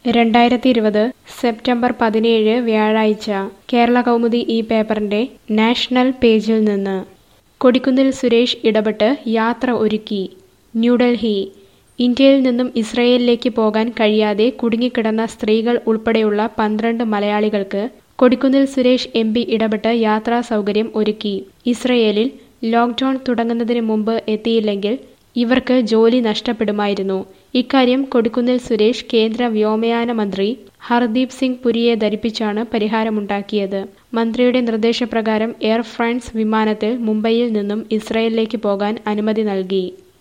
രണ്ടായിരത്തി ഇരുപത് സെപ്റ്റംബർ പതിനേഴ് വ്യാഴാഴ്ച കേരള കൗമുദി ഈ പേപ്പറിന്റെ നാഷണൽ പേജിൽ നിന്ന് കൊടിക്കുന്നിൽ സുരേഷ് ഇടപെട്ട് യാത്ര ഒരുക്കി ന്യൂഡൽഹി ഇന്ത്യയിൽ നിന്നും ഇസ്രയേലിലേക്ക് പോകാൻ കഴിയാതെ കുടുങ്ങിക്കിടന്ന സ്ത്രീകൾ ഉൾപ്പെടെയുള്ള പന്ത്രണ്ട് മലയാളികൾക്ക് കൊടിക്കുന്നിൽ സുരേഷ് എം പി ഇടപെട്ട് യാത്രാ സൗകര്യം ഒരുക്കി ഇസ്രയേലിൽ ലോക്ക്ഡൌൺ തുടങ്ങുന്നതിന് മുമ്പ് എത്തിയില്ലെങ്കിൽ ഇവർക്ക് ജോലി നഷ്ടപ്പെടുമായിരുന്നു ഇക്കാര്യം കൊടിക്കുന്നിൽ സുരേഷ് കേന്ദ്ര വ്യോമയാന മന്ത്രി ഹർദീപ് സിംഗ് പുരിയെ ധരിപ്പിച്ചാണ് പരിഹാരമുണ്ടാക്കിയത് മന്ത്രിയുടെ നിർദ്ദേശപ്രകാരം എയർ ഫ്രാൻസ് വിമാനത്തിൽ മുംബൈയിൽ നിന്നും ഇസ്രയേലിലേക്ക് പോകാൻ അനുമതി നൽകി